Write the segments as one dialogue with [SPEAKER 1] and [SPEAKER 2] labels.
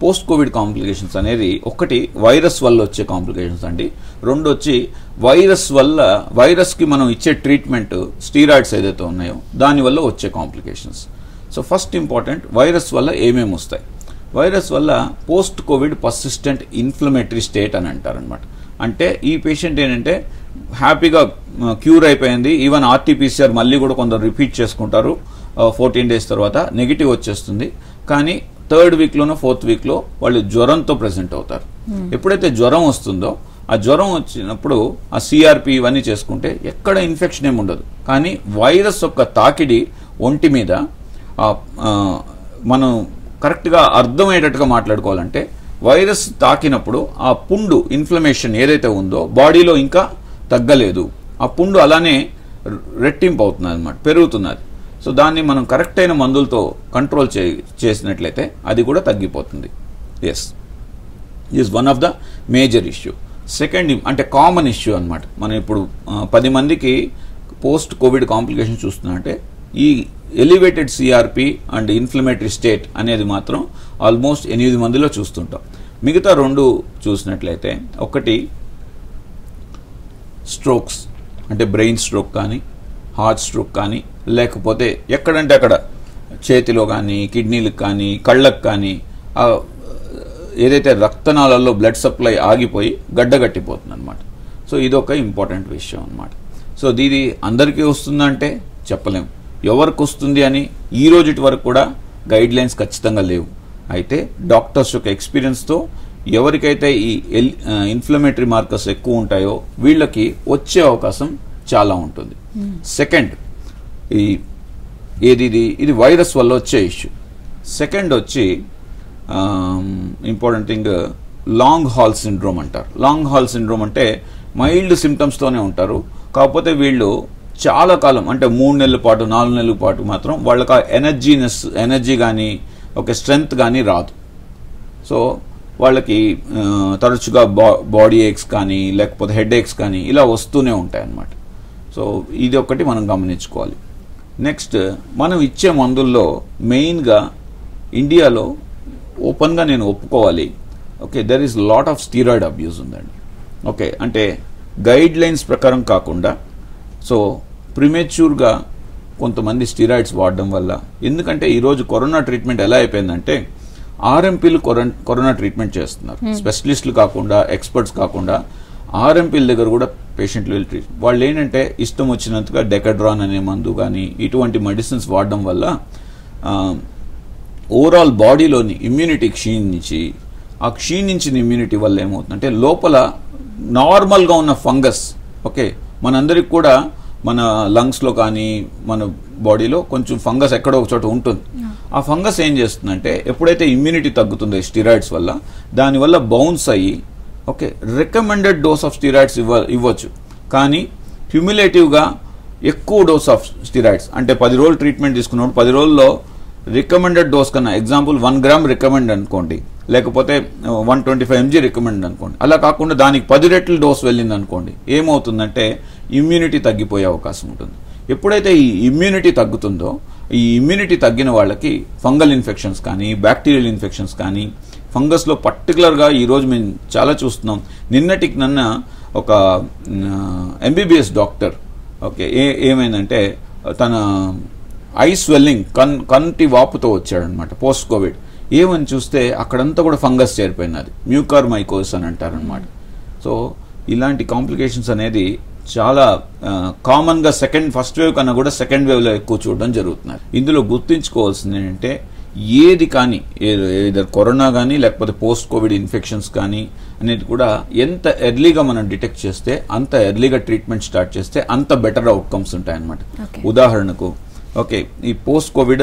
[SPEAKER 1] Post Covid complications అనేది ఒకటి virus వల్ల వచ్చే కాంప్లికేషన్స్ అండి రెండు వచ్చి వైరస్ వల్ల వైరస్కి మనం ఇచ్చే ట్రీట్మెంట్ స్టీరాయిడ్స్ ఏదైతే ఉన్నాయో దానివల్ల వచ్చే complications so first important virus వల్ల ఏమేమి వస్తాయి వైరస్ వల్ల post COVID persistent inflammatory state అని అంటారనమాట అంటే ఈ పేషెంట్ ఏంటంటే హ్యాపీగా క్యూర్ అయిపోయింది ఈవెన్ ఆర్టీపీసీఆర్ మళ్ళీ కూడా కొందరు రిపీట్ చేసుకుంటారు ఫోర్టీన్ డేస్ తర్వాత నెగిటివ్ వచ్చేస్తుంది కానీ థర్డ్ వీక్లోనో ఫోర్త్ వీక్లో వాళ్ళు జ్వరంతో ప్రెసెంట్ అవుతారు ఎప్పుడైతే జ్వరం వస్తుందో ఆ జ్వరం వచ్చినప్పుడు ఆ సిఆర్పి ఇవన్నీ చేసుకుంటే ఎక్కడ ఇన్ఫెక్షన్ ఏమి ఉండదు కానీ వైరస్ యొక్క తాకిడి ఒంటి మీద ఆ, ఆ, మనం కరెక్ట్గా అర్థమయ్యేటట్టుగా మాట్లాడుకోవాలంటే వైరస్ తాకినప్పుడు ఆ పుండు ఇన్ఫ్లమేషన్ ఏదైతే ఉందో బాడీలో ఇంకా తగ్గలేదు ఆ పుండు అలానే రెట్టింపు అవుతుంది అనమాట పెరుగుతున్నది సో దాన్ని మనం కరెక్ట్ అయిన మందులతో కంట్రోల్ చే చేసినట్లయితే అది కూడా తగ్గిపోతుంది yes is one of the major issue second అంటే కామన్ ఇష్యూ అన్నమాట మనం ఇప్పుడు ఆ, పది మందికి పోస్ట్ కోవిడ్ కాంప్లికేషన్ చూస్తున్నామంటే ఈ elevated CRP and inflammatory state అనేది మాత్రం ఆల్మోస్ట్ ఎనిమిది మందిలో చూస్తుంటాం మిగతా రెండు చూసినట్లయితే ఒకటి స్ట్రోక్స్ అంటే బ్రెయిన్ స్ట్రోక్ కానీ హార్ట్ స్ట్రోక్ కానీ లేకపోతే ఎక్కడంటే అక్కడ చేతిలో కానీ కిడ్నీలకు కానీ కళ్ళకు కానీ ఆ, ఏదైతే రక్తనాళాల్లో బ్లడ్ సప్లై ఆగిపోయి గడ్డగట్టిపోతుంది అనమాట సో ఇదొక ఇంపార్టెంట్ విషయం అనమాట సో ఇది అందరికీ వస్తుందంటే చెప్పలేం ఎవరికి వస్తుంది అని ఈ రోజుటి వరకు కూడా గైడ్ లైన్స్ ఖచ్చితంగా లేవు అయితే డాక్టర్స్ యొక్క ఎక్స్పీరియన్స్తో ఎవరికైతే ఈ ఎల్ ఇన్ఫ్లమేటరీ మార్కర్స్ ఎక్కువ ఉంటాయో వీళ్ళకి వచ్చే అవకాశం చాలా ఉంటుంది సెకండ్ ఈ ఏది ఇది ఇది వైరస్ వల్ల వచ్చే ఇష్యూ సెకండ్ వచ్చి important thing long haul syndrome అంటారు లాంగ్ హాల్ సిండ్రోమ్ అంటే మైల్డ్ సిమ్టమ్స్తోనే ఉంటారు కాకపోతే వీళ్ళు చాలా కాలం అంటే మూడు నెలల పాటు నాలుగు నెలల పాటు మాత్రం వాళ్ళకి ఆ ఎనర్జీనెస్ ఎనర్జీ కానీ ఒక స్ట్రెంగ్త్ కానీ రాదు సో వాళ్ళకి ఆ, తరచుగా బా బాడీ ఏక్స్ కానీ లేకపోతే హెడ్ ఏక్స్ కానీ ఇలా వస్తూనే ఉంటాయి అన్నమాట సో ఇది ఒకటి మనం గమనించుకోవాలి నెక్స్ట్ మనం ఇచ్చే మందుల్లో మెయిన్గా ఇండియాలో ఓపెన్గా నేను ఒప్పుకోవాలి okay there is lot of steroid abuse ఉందండి ఓకే అంటే గైడ్ లైన్స్ ప్రకారం కాకుండా సో ప్రిమేచ్యూర్గా కొంతమంది స్టీరాయిడ్స్ వాడడం వల్ల ఎందుకంటే ఈరోజు కరోనా ట్రీట్మెంట్ ఎలా అయిపోయిందంటే ఆర్ఎంపీలు కరోనా ట్రీట్మెంట్ చేస్తున్నారు స్పెషలిస్టులు కాకుండా ఎక్స్పర్ట్స్ కాకుండా ఆర్ఎంపీల దగ్గర కూడా పేషెంట్లు వెళ్ళి ట్రీట్ వాళ్ళు ఏంటంటే ఇష్టం వచ్చినంతగా డెకడ్రాన్ అనే మందు కానీ ఇటువంటి మెడిసిన్స్ వాడడం వల్ల ఓవరాల్ బాడీలోని ఇమ్యూనిటీ క్షీణించి ఆ క్షీణించిన ఇమ్యూనిటీ వల్ల ఏమవుతుందంటే లోపల నార్మల్గా ఉన్న ఫంగస్ ఓకే మనందరికి కూడా మన లంగ్స్లో కానీ మన బాడీలో కొంచెం ఫంగస్ ఎక్కడో ఒక చోట ఉంటుంది ఆ ఫంగస్ ఏం చేస్తుందంటే ఎప్పుడైతే ఇమ్యూనిటీ తగ్గుతుందో స్టిరాయిడ్స్ వల్ల దానివల్ల బౌన్స్ అయ్యి okay recommended dose of steroids ఇవ్వ ఇవ్వచ్చు కానీ క్యుములేటివ్గా ఎక్కువ డోస్ ఆఫ్ స్టిరాయిడ్స్ అంటే పది రోజులు ట్రీట్మెంట్ తీసుకున్నప్పుడు పది రోజుల్లో రికమెండెడ్ డోస్ కన్నా ఎగ్జాంపుల్ వన్ గ్రామ్ రికమెండ్ అనుకోండి లేకపోతే one twenty five mg recommend అనుకోండి అలా కాకుండా దానికి పది రెట్ల డోస్ వెళ్ళింది అనుకోండి ఏమవుతుందంటే ఇమ్యూనిటీ తగ్గిపోయే అవకాశం ఉంటుంది ఎప్పుడైతే ఈ ఇమ్యూనిటీ తగ్గుతుందో ఈ ఇమ్యూనిటీ తగ్గిన వాళ్ళకి ఫంగల్ ఇన్ఫెక్షన్స్ కానీ బ్యాక్టీరియల్ ఇన్ఫెక్షన్స్ కానీ ఫంగస్లో పర్టికులర్గా ఈరోజు మేము చాలా చూస్తున్నాం నిన్నటికి నన్న ఒక ఎంబీబీఎస్ డాక్టర్ ఓకే ఏ ఏమైందంటే తన ఐ స్వెల్లింగ్ కన్ కంటి వాపుతో వచ్చాడనమాట పోస్ట్ కోవిడ్ ఏమని చూస్తే అక్కడంతా కూడా ఫంగస్ చేరిపోయినది మ్యూకార్ మైకోస్ అని అంటారనమాట సో ఇలాంటి కాంప్లికేషన్స్ అనేది చాలా కామన్గా సెకండ్ ఫస్ట్ వేవ్ కన్నా కూడా సెకండ్ వేవ్లో ఎక్కువ చూడడం జరుగుతున్నారు ఇందులో గుర్తుంచుకోవాల్సింది ఏంటంటే ఏది కానీ ఏదర్ కరోనా కానీ లేకపోతే పోస్ట్ కోవిడ్ ఇన్ఫెక్షన్స్ కానీ అనేది కూడా ఎంత ఎర్లీగా మనం డిటెక్ట్ చేస్తే అంత ఎర్లీగా ట్రీట్మెంట్ స్టార్ట్ చేస్తే అంత బెటర్ అవుట్కమ్స్ ఉంటాయన్నమాట
[SPEAKER 2] Okay.
[SPEAKER 1] ఉదాహరణకు ఓకే ఈ పోస్ట్ కోవిడ్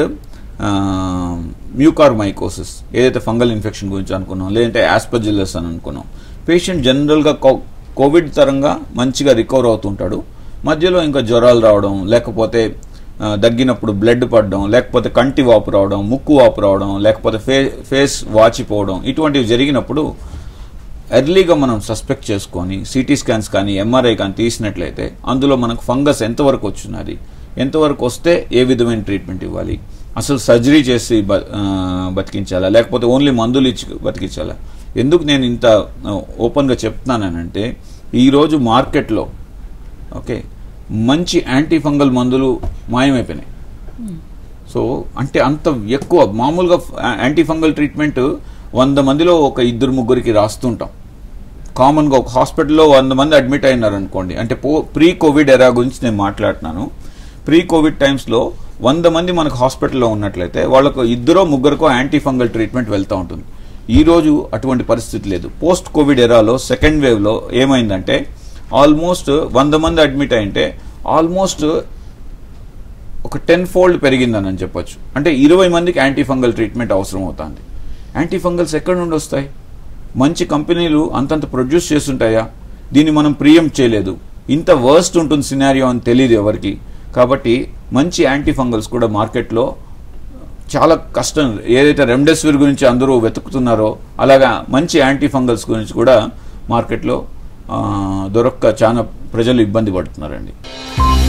[SPEAKER 1] మ్యూకార్ మైకోసిస్ ఏదైతే ఫంగల్ ఇన్ఫెక్షన్ గురించి అనుకున్నాం లేదంటే ఆస్పజిల్లస్ అని అనుకున్నాం పేషెంట్ జనరల్గా కోవిడ్ తరంగా మంచిగా రికవర్ అవుతుంటాడు మధ్యలో ఇంకా జ్వరాలు రావడం లేకపోతే ఆ, దగ్గినప్పుడు బ్లడ్ పడడం లేకపోతే కంటి వాపు రావడం ముక్కు వాపు రావడం లేకపోతే ఫే ఫేస్ వాచిపోవడం ఇటువంటివి జరిగినప్పుడు ఎర్లీగా మనం సస్పెక్ట్ చేసుకొని సిటీ స్కాన్స్ కానీ ఎంఆర్ఐ కానీ తీసినట్లయితే అందులో మనకు ఫంగస్ ఎంతవరకు వచ్చినది ఎంతవరకు వస్తే ఏ విధమైన ట్రీట్మెంట్ ఇవ్వాలి అసలు సర్జరీ చేసి బ- ఆ, బతికించాలా లేకపోతే ఓన్లీ మందులు ఇచ్చి బతికించాలా ఎందుకు నేను ఇంత ఆ, ఓపెన్గా చెప్తున్నానంటే ఈరోజు మార్కెట్లో ఓకే మంచి యాంటీ ఫంగల్ మందులు మాయమైపోయినాయి సో అంటే అంత ఎక్కువ మామూలుగా యాంటీ ఫంగల్ ట్రీట్మెంట్ వంద మందిలో ఒక ఇద్దరు ముగ్గురికి రాస్తుంటాం కామన్గా ఒక హాస్పిటల్లో వంద మంది అడ్మిట్ అయినారు అనుకోండి అంటే పో ప్రీ కోవిడ్ ఎరా గురించి నేను మాట్లాడుతున్నాను ప్రీ కోవిడ్ టైమ్స్లో వంద మంది మనకు హాస్పిటల్లో ఉన్నట్లయితే వాళ్ళకు ఇద్దరో ముగ్గురికో యాంటీ ఫంగల్ ట్రీట్మెంట్ వెళ్తూ ఉంటుంది ఈ రోజు అటువంటి పరిస్థితి లేదు పోస్ట్ కోవిడ్ ఎరాలో సెకండ్ వేవ్లో ఏమైందంటే ఆల్మోస్ట్ వంద మంది అడ్మిట్ అయింటే ఆల్మోస్ట్ ఒక టెన్ ఫోల్డ్ పెరిగిందని అని చెప్పొచ్చు అంటే ఇరవై మందికి యాంటీ ఫంగల్ ట్రీట్మెంట్ అవసరం అవుతుంది యాంటీ ఫంగల్స్ ఎక్కడి నుండి వస్తాయి మంచి కంపెనీలు అంతంత ప్రొడ్యూస్ చేస్తుంటాయా దీన్ని మనం ప్రియం చేయలేదు ఇంత వర్స్ట్ ఉంటుంది సినారియో అని తెలియదు ఎవరికి కాబట్టి మంచి యాంటీ ఫంగల్స్ కూడా మార్కెట్లో చాలా కష్టం ఏదైతే రెమ్డెసివిర్ గురించి అందరూ వెతుకుతున్నారో అలాగా మంచి యాంటీ ఫంగల్స్ గురించి కూడా మార్కెట్లో ఆ, దొరక్క చాలా ప్రజలు ఇబ్బంది పడుతున్నారండి